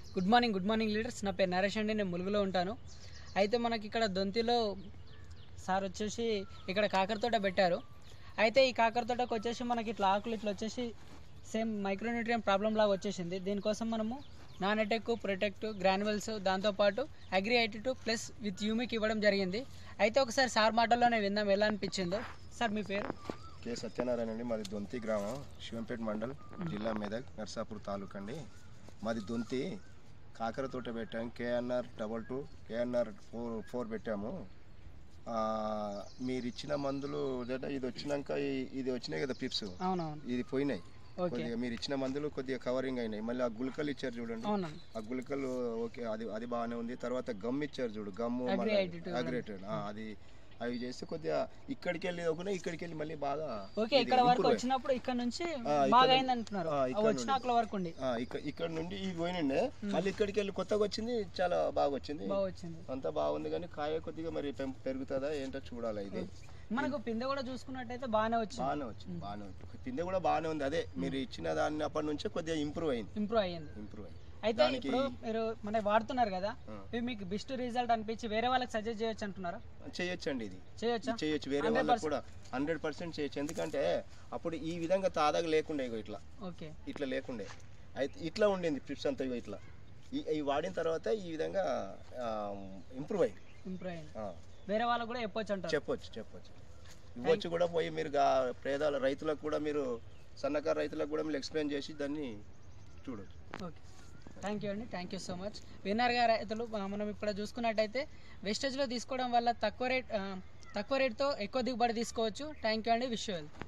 Good morning good morning leaders నా పేరు నరేష్ అండి నేను ములుగులో ఉంటాను అయితే మనకి ఇక్కడ దొంతిలో సార్ వచ్చేసి ఇక్కడ కాకరతోట పెట్టారు అయితే ఈ కాకరతోటకు వచ్చేసి మనకి ఇట్లా ఆకులు ఇట్లా వచ్చేసి సేమ్ మైక్రోన్యూట్రియం ప్రాబ్లం లాగా వచ్చేసింది దీనికోసం మనము నాన్ అటెక్ ప్రొటెక్ట్ గ్రాన్యువల్స్ దాంతోపాటు agri IT two plus with humic ఇవ్వడం జరిగింది అయితే ఒకసారి సార్ మాటల్లోనే విందాం ఎలా అనిపించిందో సార్ మీ పేరు కె సత్యనారాయణ అండి మాది దొంతి గ్రామం శివంపేట మండల్ జిల్లా మెదక్ నర్సాపూర్ తాలూకా అండి మాది దొంతి కాకర తోట పెట్టాము KNR double two KNR four four పెట్టాము ఆ, మీరు ఇచ్చిన మందులు లేదా ఇది వచ్చినాక ఈ- ఇది వచ్చినాయి కదా పిప్స్ అవునవును ఇది పోయినాయి ఓకే కొద్దిగా మీరు ఇచ్చిన మందులు కొద్దిగా కవరింగ్ అయినాయి మళ్ళీ ఆ గుళికలు ఇచ్చారు చూడండి అవునండి ఆ గుళికలు ఓకే అది అది బాగానే ఉంది తర్వాత గమ్ ఇచ్చారు చూడు గమ్ము Agri attitude అగ్రేటెడ్ అది అవి చేస్తే కొద్దిగా ఇక్కడికి వెళ్ళి ఒకనే ఇక్కడికి వెళ్ళి మళ్ళీ బాగా ఓకే ఇది ఇక్కడ వరకు improve అయ్యి- వచ్చినప్పుడు ఇక్కడ నుంచి ఆ, ఇక్కడ బాగా నుంచి- అయింది అంటున్నారు ఆ, ఆ ఇక్కడ వచ్చిన నుండి. ఆకుల వరకు ఉండి ఆ, ఇక్కడ ఇక్కడ నుండి ఇది పోయినండే మళ్ళీ ఇక్కడికి వెళ్ళి కొత్తగా వచ్చింది చాలా బాగా వచ్చింది బాగా వచ్చింది అంతా బాగుంది కానీ కాయ కొద్దిగా మరి పెం- పెరుగుతుందా ఏంటో చూడాలి ఇది మనకు పిందె కూడా చూసుకున్నట్టయితే బాగానే వచ్చింది బాగానే వచ్చింది బాగానే వచ్చింది పిందె కూడా బాగానే ఉంది అదే మీరు ఇచ్చిన దాన్ని అప్పటి నుంచే కొద్దిగా ఇంప్రూవ్ అయింది ఇంప్రూవ్ అయ్యింది ఇంప్రూవ్ అయింది అయితే దానికి- ఇప్పుడు మీరు మన వాడుతున్నారు కదా ఆ. ఇవి మీకు బెస్ట్ రిజల్ట్ అనిపించి వేరే వాళ్ళకి సజెస్ట్ చేయొచ్చు అంటున్నారా చేయొచ్చండి ఇది చేయొచ్చా ఇది చేయొచ్చు వేరే వాళ్ళకి కూడా హండ్రెడ్ పర్సెంట్ చేయొచ్చు ఎందుకంటే అప్పుడు ఈ విధంగా తాదాగా లేకుండే ఇగో ఇట్లా ఓకే ఇట్లా లేకుండే అయితే ఇట్లా ఉండింది ట్రిప్స్ అంతా ఇగో ఇట్లా ఈ ఇవి వాడిన తర్వాత ఈ విధంగా ఇంప్రూవ్ అయింది ఇంప్రూవ్ అయింది ఆ, వేరే వాళ్ళకి కూడా చెప్పొచ్చు అంటారు చెప్పొచ్చు చెప్పొచ్చు ఇవ్వచ్చు కూడా పోయి మీరు గా- పేదల రైతులకు కూడా మీరు సన్నకారు రైతులకు కూడా మీరు ఎక్స్ప్లెయిన్ చేసి దాన్ని చూడొచ్చు ఓకే థ్యాంక్ యూ అండి థ్యాంక్ యూ సో మచ్ విన్నర్గా రైతులు ఆ, మనం ఇప్పుడు చూసుకున్నట్టయితే వెస్టేజ్లో తీసుకోవడం వల్ల తక్కువ రేట్ ఆ, తక్కువ రేట్తో ఎక్కువ దిగుబడి తీసుకోవచ్చు థ్యాంక్ యూ అండి విష్ వెల్